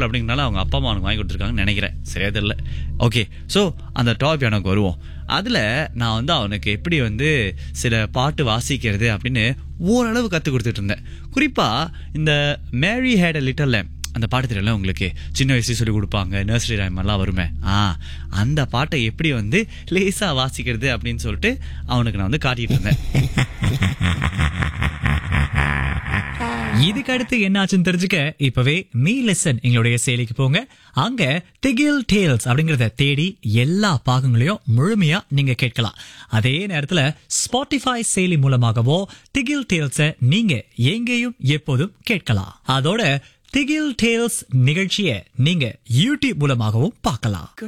பிறக்கல அப்படிங்கனால அவங்க அப்பா அம்மா அவனுக்கு வாங்கி கொடுத்துருக்காங்கன்னு நினைக்கிறேன் சரியா தெரியல ஓகே ஸோ அந்த டாப் எனக்கு வருவோம் அதில் நான் வந்து அவனுக்கு எப்படி வந்து சில பாட்டு வாசிக்கிறது அப்படின்னு ஓரளவு கற்றுக் கொடுத்துட்டு இருந்தேன் குறிப்பாக இந்த மேரி ஹேட் அ லிட்டல் அந்த பாட்டு தெரியல உங்களுக்கு சின்ன வயசுல சொல்லி கொடுப்பாங்க நர்சரி ரைம் எல்லாம் வருமே ஆ அந்த பாட்டை எப்படி வந்து லேசா வாசிக்கிறது அப்படின்னு சொல்லிட்டு அவனுக்கு நான் வந்து காட்டிட்டு இருந்தேன் இதுக்கு அடுத்து என்னாச்சுன்னு தெரிஞ்சுக்க இப்பவே மீ லெசன் எங்களுடைய செயலிக்கு போங்க அங்க திகில் டேல்ஸ் அப்படிங்கறத தேடி எல்லா பாகங்களையும் முழுமையா நீங்க கேட்கலாம் அதே நேரத்துல ஸ்பாட்டிஃபை செயலி மூலமாகவோ திகில் டேல்ஸ நீங்க எங்கேயும் எப்போதும் கேட்கலாம் அதோட திகில் டேல்ஸ் நிகழ்ச்சியை நீங்க யூடியூப் மூலமாகவும் பார்க்கலாம்